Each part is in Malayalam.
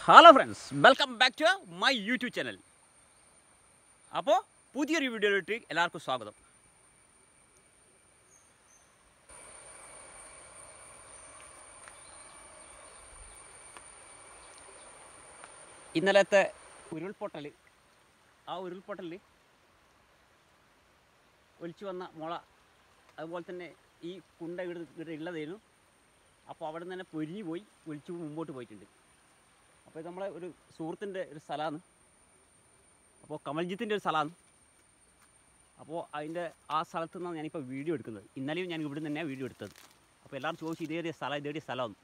hello friends welcome back to my YouTube channel അപ്പോൾ പുതിയൊരു വീഡിയോയിലോട്ട് എല്ലാവർക്കും സ്വാഗതം ഇന്നലത്തെ ഉരുൾപൊട്ടൽ ആ ഉരുൾപൊട്ടലിൽ ഒലിച്ചു വന്ന മുള അതുപോലെ തന്നെ ഈ കുണ്ട ഇവിടെ ഇവിടെ ഉള്ളതായിരുന്നു അപ്പോൾ അവിടെ നിന്ന് തന്നെ പൊരിഞ്ഞു പോയി ഒലിച്ചു മുമ്പോട്ട് പോയിട്ടുണ്ട് അപ്പോൾ ഇത് നമ്മളെ ഒരു സുഹൃത്തിൻ്റെ ഒരു സ്ഥലമാണ് അപ്പോൾ കമൽജിത്തിൻ്റെ ഒരു സ്ഥലമാണ് അപ്പോൾ അതിൻ്റെ ആ സ്ഥലത്തു നിന്നാണ് ഞാനിപ്പോൾ വീഡിയോ എടുക്കുന്നത് ഇന്നലെയും ഞാൻ ഇവിടെ നിന്ന് തന്നെയാണ് വീഡിയോ എടുത്തത് അപ്പോൾ എല്ലാവരും ചോദിച്ചു ഇതേറിയ സ്ഥലം ഇതേറിയ സ്ഥലമാണ്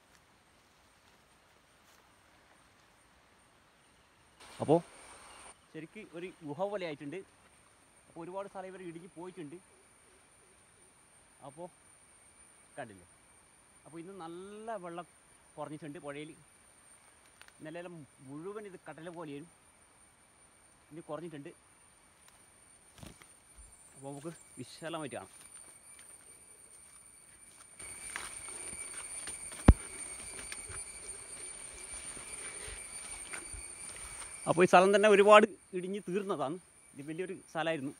അപ്പോൾ ശരിക്ക് ഒരു ഗുഹ പോലെ ആയിട്ടുണ്ട് അപ്പോൾ ഒരുപാട് സ്ഥലം ഇവർ ഇടുങ്ങി പോയിട്ടുണ്ട് അപ്പോൾ കണ്ടില്ലേ അപ്പോൾ ഇന്ന് നല്ല വെള്ളം കുറഞ്ഞിട്ടുണ്ട് പുഴയിൽ ഇന്നലെ മുഴുവൻ ഇത് കടല പോലെയായിരുന്നു ഇനി കുറഞ്ഞിട്ടുണ്ട് അപ്പോൾ നമുക്ക് വിശാലമായിട്ട് കാണാം അപ്പോൾ ഈ സ്ഥലം തന്നെ ഒരുപാട് ഇടിഞ്ഞ് തീർന്നതാണ് ഇത് വലിയൊരു സ്ഥലമായിരുന്നു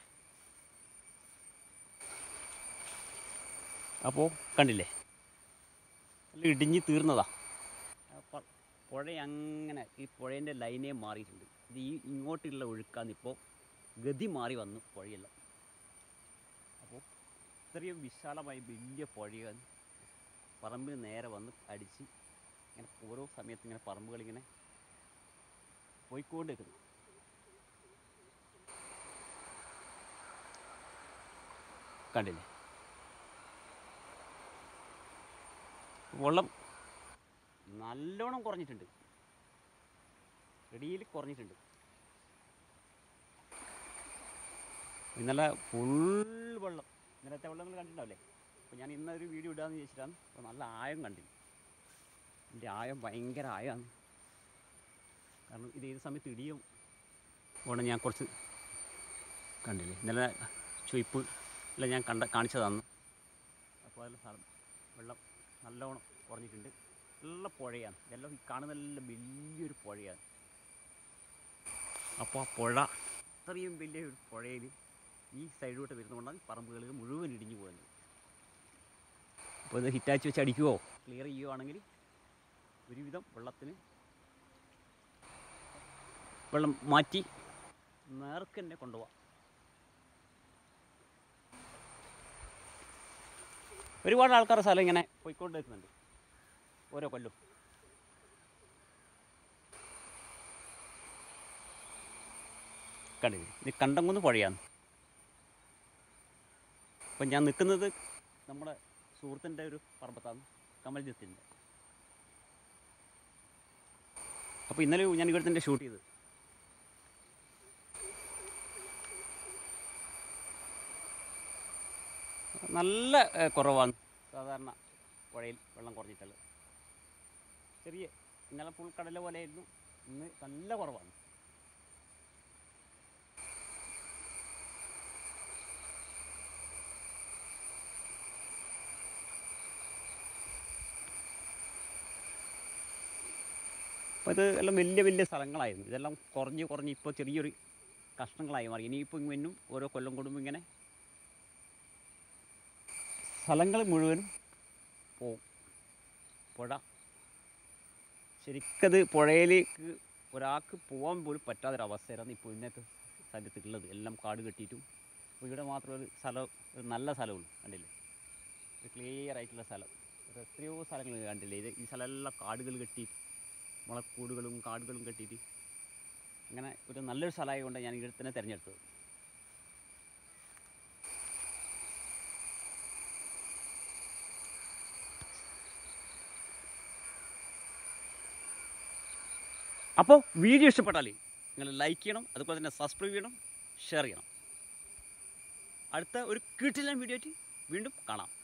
അപ്പോൾ കണ്ടില്ലേ നല്ല ഇടിഞ്ഞ് തീർന്നതാ അപ്പോൾ പുഴ അങ്ങനെ ഈ പുഴേൻ്റെ ലൈനേ മാറിയിട്ടുണ്ട് ഇത് ഈ ഇങ്ങോട്ടുള്ള ഒഴുക്കാന്ന് ഇപ്പോൾ ഗതി മാറി വന്നു പുഴയെല്ലാം അപ്പോൾ ഇത്രയും വിശാലമായി വലിയ പുഴയാണ് പറമ്പിന് നേരെ വന്ന് അടിച്ച് ഇങ്ങനെ ഓരോ സമയത്ത് ഇങ്ങനെ പറമ്പുകളിങ്ങനെ പോയിക്കൊണ്ടിരിക്കുന്നു കണ്ടില്ലേ വെള്ളം നല്ലോണം കുറഞ്ഞിട്ടുണ്ട് ഇടിയിൽ കുറഞ്ഞിട്ടുണ്ട് ഇന്നലെ ഫുൾ വെള്ളം ഇന്നലത്തെ വെള്ളം നിങ്ങൾ കണ്ടിട്ടുണ്ടാവില്ലേ അപ്പോൾ ഞാൻ ഇന്നൊരു വീഡിയോ ഇടാമെന്ന് ചോദിച്ചിട്ടാണ് അപ്പോൾ നല്ല ആയം കണ്ടില്ല ഇതിൻ്റെ ആയം ഭയങ്കര ആയമാണ് കാരണം ഇത് ഏത് സമയത്ത് ഇടിയും ഓണം ഞാൻ കുറച്ച് കണ്ടില്ലേ ഇന്നലെ ചുയിപ്പ് എല്ലാം ഞാൻ കണ്ട കാണിച്ചതാണ് അപ്പോൾ അതിൽ സ്ഥലം വെള്ളം നല്ലോണം കുറഞ്ഞിട്ടുണ്ട് നല്ല പുഴയാണ് ഇതെല്ലാം ഈ കാണുന്നതെല്ലാം വലിയൊരു പുഴയാണ് അപ്പോൾ ആ പുഴ അത്രയും വലിയൊരു പുഴയിൽ ഈ സൈഡിലോട്ട് വരുന്നതുകൊണ്ടാണ് പറമ്പുകളിൽ മുഴുവൻ ഇടിഞ്ഞു പോകുന്നത് അപ്പോൾ ഇത് ഹിറ്റാച്ച് വെച്ച് അടിക്കുവോ ക്ലിയർ ചെയ്യുവാണെങ്കിൽ ഒരുവിധം വെള്ളത്തിന് വെള്ളം മാറ്റി നേർക്ക് തന്നെ കൊണ്ടുപോകാം ഒരുപാട് ആൾക്കാരുടെ സ്ഥലം ഇങ്ങനെ പോയിക്കൊണ്ട് നിൽക്കുന്നുണ്ട് ഓരോ കൊല്ലും കണ്ടില്ലേ ഇത് കണ്ടംകുന്ന് പുഴയാണ് അപ്പം ഞാൻ നിൽക്കുന്നത് നമ്മുടെ സുഹൃത്തിൻ്റെ ഒരു പറമ്പത്താണ് കമൽജിത്തിൻ്റെ അപ്പോൾ ഇന്നലെ ഞാൻ ഇവിടെ തന്നെ ഷൂട്ട് ചെയ്തത് നല്ല ഏഹ്, കുറവാണ് സാധാരണ പുഴയിൽ വെള്ളം കുറഞ്ഞിട്ടുള്ളത് ചെറിയ ഇന്നലെ ഫുൾ കടല പോലെയായിരുന്നു ഇന്ന് നല്ല കുറവാണ് അപ്പോൾ ഇത് എല്ലാം വലിയ വലിയ സ്ഥലങ്ങളായിരുന്നു ഇതെല്ലാം കുറഞ്ഞ് കുറഞ്ഞ് ഇപ്പോൾ ചെറിയൊരു കഷ്ണങ്ങളായി മാറി ഇനിയിപ്പോൾ ഇന്നും ഓരോ കൊല്ലം കൂടുമ്പോൾ ഇങ്ങനെ സ്ഥലങ്ങൾ മുഴുവനും പോവും പുഴ ശരിക്കത് പുഴയിലേക്ക് ഒരാൾക്ക് പോകാൻ പോലും പറ്റാത്തൊരവസ്ഥയാണ് ഇപ്പോൾ ഇന്നത്തെ സ്ഥലത്തുള്ളത് എല്ലാം കാട് കെട്ടിയിട്ടും അപ്പോൾ ഇവിടെ മാത്രം ഒരു സ്ഥലം ഒരു നല്ല സ്ഥലമുള്ളൂ കണ്ടില്ലേ ഒരു ക്ലിയർ ആയിട്ടുള്ള സ്ഥലം ഒരു എത്രയോ സ്ഥലങ്ങൾ കണ്ടില്ലേ ഇത് ഈ സ്ഥലമെല്ലാം കാടുകൾ കെട്ടി മുളക്കൂടുകളും കാടുകളും കെട്ടിയിട്ട് അങ്ങനെ ഒരു നല്ലൊരു സ്ഥലമായതുകൊണ്ട് ഞാൻ ഇവിടെ തന്നെ തിരഞ്ഞെടുത്തത് അപ്പോൾ വീഡിയോ ഇഷ്ടപ്പെട്ടാൽ നിങ്ങൾ ലൈക്ക് ചെയ്യണം അതുപോലെ തന്നെ സബ്സ്ക്രൈബ് ചെയ്യണം ഷെയർ ചെയ്യണം അടുത്ത ഒരു കിട്ടില്ല വീഡിയോ ആയിട്ട് വീണ്ടും കാണാം